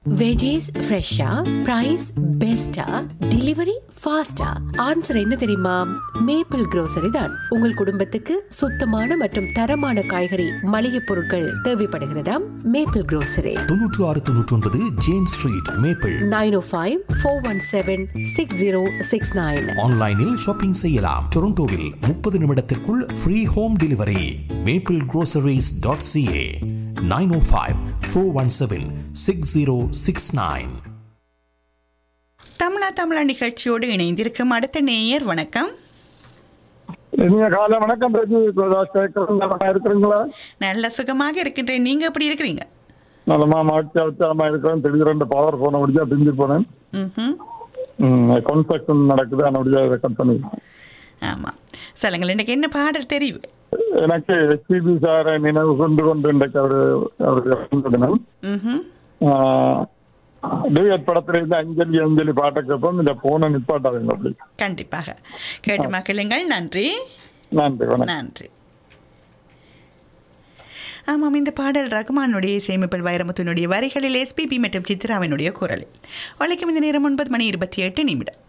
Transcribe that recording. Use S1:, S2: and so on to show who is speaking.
S1: Veggies ஃப்ரெஷ்ஷா price பெஸ்டா delivery ஃபாஸ்டா ஆன்சர் என்ன தெரியுமா மேப்பிள் grocery தான் உங்கள் குடும்பத்துக்கு சுத்தமான மற்றும் தரமான காய்கறி மளிகை பொருட்கள் தேவைப்படுகிறதாம் மேப்பிள் grocery
S2: தொன்னூற்று ஆறு தொன்னூற்றி ஒன்பது James Street Maple
S1: nine oh five four one seven six zero six nine
S2: ஆன்லைனில் ஷாப்பிங் செய்யலாம் டொரண்டோவில் முப்பது நிமிடத்திற்குள் free home delivery Maple groceries.ca dot CA nine oh five four one seven six zero six nine
S3: Tamizha Tamizha நிகழ்ச்சியோடு இணைந்திருக்கும் அடுத்த நேயர் வணக்கம்
S4: இனிய காலை வணக்கம் ரஜி பிரகாஷ் கேட்கறேன் நல்லா இருக்கிறீங்களா
S3: நல்ல சுகமாக இருக்கின்றேன் நீங்க எப்படி இருக்கிறீங்க
S4: நல்லமா மாற்றி உற்சாகமா இருக்கிறேன் திடீரெண்டு பவர் போன முடிஞ்சா பிரிஞ்சு போனேன்
S3: ம்ஹும்.
S4: கன்ஸ்ட்ரக்ஷன் நடக்குது அதனுடைய இதை கட் பண்ணி
S3: ஆமா சொல்லுங்கள் இன்னைக்கு என்ன பாடல் தெரியும்
S4: எனக்கு எஸ்பிபி சாரை நினைவு கொண்டு கொண்டு இன்றைக்கு அவரு அவருக்கு பிறந்த தினம்
S3: ம்ஹும்.
S4: டூயட் படத்துல இருந்து அஞ்சலி அஞ்சலி பாட்டை கேட்போம் இந்த போன நிப்பாட்டாதுங்க அப்படி
S3: கண்டிப்பாக கேட்டு மக்களுங்கள் நன்றி
S4: நன்றி வணக்கம்
S3: நன்றி ஆமாம் இந்த பாடல் ரகுமானுடைய இசையமைப்பில் வைரமுத்துனுடைய வரிகளில் எஸ்பிபி மற்றும் சித்ராவினுடைய குரலில் உழைக்கும் இந்த நேரம் ஒன்பது மணி இருபத்தி எட்டு நிமிடம்